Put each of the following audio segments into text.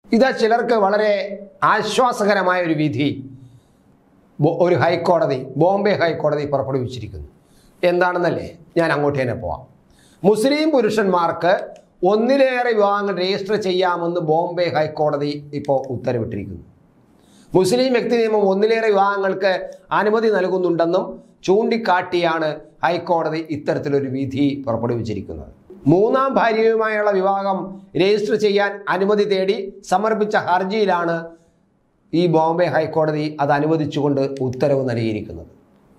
ഇത് ചിലർക്ക് വളരെ ആശ്വാസകരമായ ഒരു വിധി ബോ- ഒരു ഹൈക്കോടതി ബോംബെ ഹൈക്കോടതി പുറപ്പെടുവിച്ചിരിക്കുന്നു എന്താണെന്നല്ലേ ഞാൻ അങ്ങോട്ട് തന്നെ പോവാം മുസ്ലിം പുരുഷന്മാർക്ക് ഒന്നിലേറെ വിവാഹങ്ങൾ രജിസ്റ്റർ ചെയ്യാമെന്ന് ബോംബെ ഹൈക്കോടതി ഇപ്പോൾ ഉത്തരവിട്ടിരിക്കുന്നു മുസ്ലിം വ്യക്തി നിയമം ഒന്നിലേറെ വിവാഹങ്ങൾക്ക് അനുമതി നൽകുന്നുണ്ടെന്നും ചൂണ്ടിക്കാട്ടിയാണ് ഹൈക്കോടതി ഇത്തരത്തിലൊരു വിധി പുറപ്പെടുവിച്ചിരിക്കുന്നത് മൂന്നാം ഭാര്യയുമായുള്ള വിവാഹം രജിസ്റ്റർ ചെയ്യാൻ അനുമതി തേടി സമർപ്പിച്ച ഹർജിയിലാണ് ഈ ബോംബെ ഹൈക്കോടതി അത് അനുവദിച്ചുകൊണ്ട് ഉത്തരവ് നൽകിയിരിക്കുന്നത്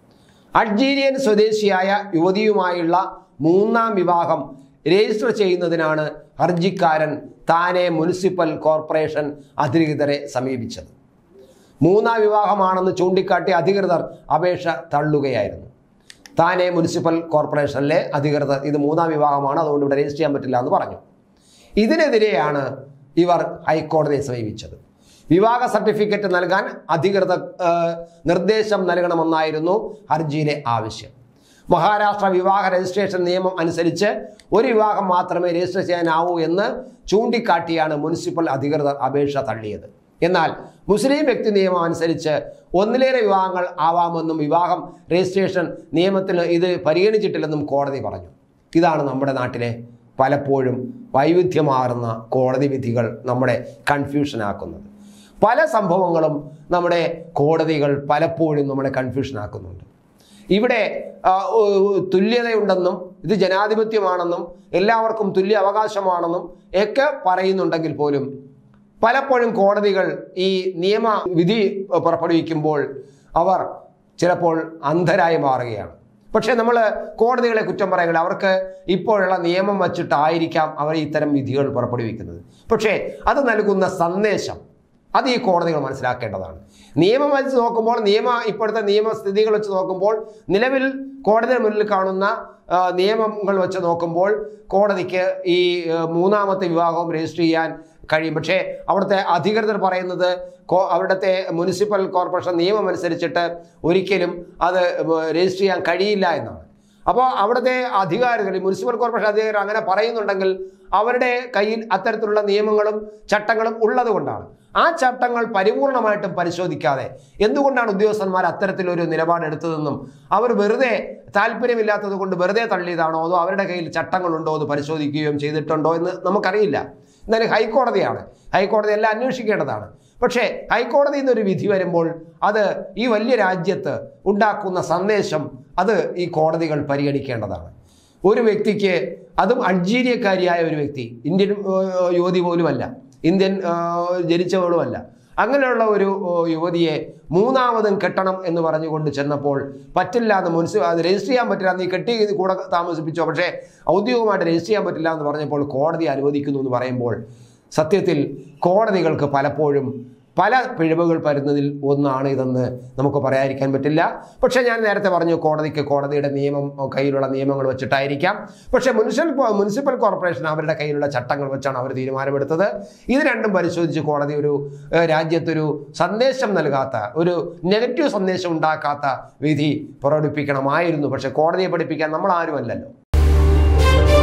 അൾജീരിയൻ സ്വദേശിയായ യുവതിയുമായുള്ള മൂന്നാം വിവാഹം രജിസ്റ്റർ ചെയ്യുന്നതിനാണ് ഹർജിക്കാരൻ താനെ മുനിസിപ്പൽ കോർപ്പറേഷൻ അധികൃതരെ സമീപിച്ചത് മൂന്നാം വിവാഹമാണെന്ന് ചൂണ്ടിക്കാട്ടി അധികൃതർ അപേക്ഷ തള്ളുകയായിരുന്നു താനെ മുനിസിപ്പൽ കോർപ്പറേഷനിലെ അധികൃതർ ഇത് മൂന്നാം വിവാഹമാണ് അതുകൊണ്ട് ഇവിടെ രജിസ്റ്റർ ചെയ്യാൻ പറ്റില്ല എന്ന് പറഞ്ഞു ഇതിനെതിരെയാണ് ഇവർ ഹൈക്കോടതിയെ സമീപിച്ചത് വിവാഹ സർട്ടിഫിക്കറ്റ് നൽകാൻ അധികൃതർ ആ, നിർദ്ദേശം നൽകണമെന്നായിരുന്നു ഹർജിയിലെ ആവശ്യം മഹാരാഷ്ട്ര വിവാഹ രജിസ്ട്രേഷൻ നിയമം അനുസരിച്ച് ഒരു വിവാഹം മാത്രമേ രജിസ്റ്റർ ചെയ്യാനാവൂ എന്ന് ചൂണ്ടിക്കാട്ടിയാണ് മുനിസിപ്പൽ അധികൃതർ അപേക്ഷ തള്ളിയത് എന്നാൽ മുസ്ലിം വ്യക്തി നിയമം അനുസരിച്ച് ഒന്നിലേറെ വിവാഹങ്ങൾ ആവാമെന്നും വിവാഹം രജിസ്ട്രേഷൻ നിയമത്തിൽ ഇത് പരിഗണിച്ചിട്ടില്ലെന്നും കോടതി പറഞ്ഞു ഇതാണ് നമ്മുടെ നാട്ടിലെ പലപ്പോഴും വൈവിധ്യമാർന്ന കോടതി വിധികൾ നമ്മുടെ കൺഫ്യൂഷനാക്കുന്നത് പല സംഭവങ്ങളും നമ്മുടെ കോടതികൾ പലപ്പോഴും നമ്മളെ കൺഫ്യൂഷനാക്കുന്നുണ്ട് ഇവിടെ ആ, ഉ- തുല്യതയുണ്ടെന്നും ഇത് ജനാധിപത്യമാണെന്നും എല്ലാവർക്കും തുല്യ അവകാശമാണെന്നും ഒക്കെ പറയുന്നുണ്ടെങ്കിൽ പോലും പലപ്പോഴും കോടതികൾ ഈ നിയമ വിധി പുറപ്പെടുവിക്കുമ്പോൾ അവർ ചിലപ്പോൾ അന്ധരായി മാറുകയാണ് പക്ഷേ നമ്മൾ കോടതികളെ കുറ്റം പറയുകയില്ല അവർക്ക് ഇപ്പോഴുള്ള നിയമം വച്ചിട്ടായിരിക്കാം അവർ ഇത്തരം വിധികൾ പുറപ്പെടുവിക്കുന്നത് പക്ഷേ അത് നൽകുന്ന സന്ദേശം അത് ഈ കോടതികൾ മനസ്സിലാക്കേണ്ടതാണ് നിയമം വെച്ച് നോക്കുമ്പോൾ നിയമ ഇപ്പോഴത്തെ നിയമസ്ഥിതികൾ വെച്ച് നോക്കുമ്പോൾ നിലവിൽ കോടതിയുടെ മുന്നിൽ കാണുന്ന ആ, നിയമങ്ങൾ വെച്ച് നോക്കുമ്പോൾ കോടതിക്ക് ഈ ആ, മൂന്നാമത്തെ വിവാഹവും രജിസ്റ്റർ ചെയ്യാൻ കഴിയും പക്ഷേ അവിടുത്തെ അധികൃതർ പറയുന്നത് കോ അവിടുത്തെ മുനിസിപ്പൽ കോർപ്പറേഷൻ നിയമം അനുസരിച്ചിട്ട് ഒരിക്കലും അത് രജിസ്റ്റർ ചെയ്യാൻ കഴിയില്ല എന്നാണ് അപ്പോൾ അവിടുത്തെ അധികാരികൾ ഈ മുനിസിപ്പൽ കോർപ്പറേഷൻ അധികാരികൾ അങ്ങനെ പറയുന്നുണ്ടെങ്കിൽ അവരുടെ കയ്യിൽ അത്തരത്തിലുള്ള നിയമങ്ങളും ചട്ടങ്ങളും ഉള്ളത് കൊണ്ടാണ് ആ ചട്ടങ്ങൾ പരിപൂർണമായിട്ടും പരിശോധിക്കാതെ എന്തുകൊണ്ടാണ് ഉദ്യോഗസ്ഥന്മാർ അത്തരത്തിലൊരു നിലപാടെടുത്തതെന്നും അവർ വെറുതെ താല്പര്യമില്ലാത്തത് കൊണ്ട് വെറുതെ തള്ളിയതാണോ അതോ അവരുടെ കയ്യിൽ ചട്ടങ്ങളുണ്ടോ എന്ന് പരിശോധിക്കുകയും ചെയ്തിട്ടുണ്ടോ എന്ന് നമുക്കറിയില്ല എന്നാലും ഹൈക്കോടതിയാണ് ഹൈക്കോടതി എല്ലാം അന്വേഷിക്കേണ്ടതാണ് പക്ഷേ ഹൈക്കോടതിയിൽ നിന്നൊരു വിധി വരുമ്പോൾ അത് ഈ വലിയ രാജ്യത്ത് ഉണ്ടാക്കുന്ന സന്ദേശം അത് ഈ കോടതികൾ പരിഗണിക്കേണ്ടതാണ് ഒരു വ്യക്തിക്ക് അതും അൾജീരിയക്കാരിയായ ഒരു വ്യക്തി ഇന്ത്യൻ ഏർ, യുവതി പോലുമല്ല ഇന്ത്യൻ ഏർ, ജനിച്ചവളുമല്ല അങ്ങനെയുള്ള ഒരു ഏർ, യുവതിയെ മൂന്നാമതും കെട്ടണം എന്ന് പറഞ്ഞുകൊണ്ട് ചെന്നപ്പോൾ പറ്റില്ല എന്ന് മുനിസിപ്പൽ അത് രജിസ്റ്റർ ചെയ്യാൻ പറ്റില്ല നീ കെട്ടി കൂടെ താമസിപ്പിച്ചോ പക്ഷേ ഔദ്യോഗികമായിട്ട് രജിസ്റ്റർ ചെയ്യാൻ പറ്റില്ല എന്ന് പറഞ്ഞപ്പോൾ കോടതി അനുവദിക്കുന്നു എന്ന് പറയുമ്പോൾ സത്യത്തിൽ കോടതികൾക്ക് പലപ്പോഴും പല പിഴവുകൾ വരുന്നതിൽ ഒന്നാണ് ഇതെന്ന് നമുക്ക് പറയാതിരിക്കാൻ പറ്റില്ല പക്ഷേ ഞാൻ നേരത്തെ പറഞ്ഞു കോടതിക്ക് കോടതിയുടെ നിയമം കയ്യിലുള്ള നിയമങ്ങൾ വെച്ചിട്ടായിരിക്കാം പക്ഷേ മുനിസിപ്പൽ മുനിസിപ്പൽ കോർപ്പറേഷൻ അവരുടെ കയ്യിലുള്ള ചട്ടങ്ങൾ വെച്ചാണ് അവർ തീരുമാനമെടുത്തത് ഇത് രണ്ടും പരിശോധിച്ച് കോടതി ഒരു ഏഹ്, രാജ്യത്തൊരു സന്ദേശം നൽകാത്ത ഒരു നെഗറ്റീവ് സന്ദേശം ഉണ്ടാക്കാത്ത വിധി പുറപ്പെടുപ്പിക്കണമായിരുന്നു പക്ഷേ കോടതിയെ പഠിപ്പിക്കാൻ നമ്മൾ ആരുമല്ലല്ലോ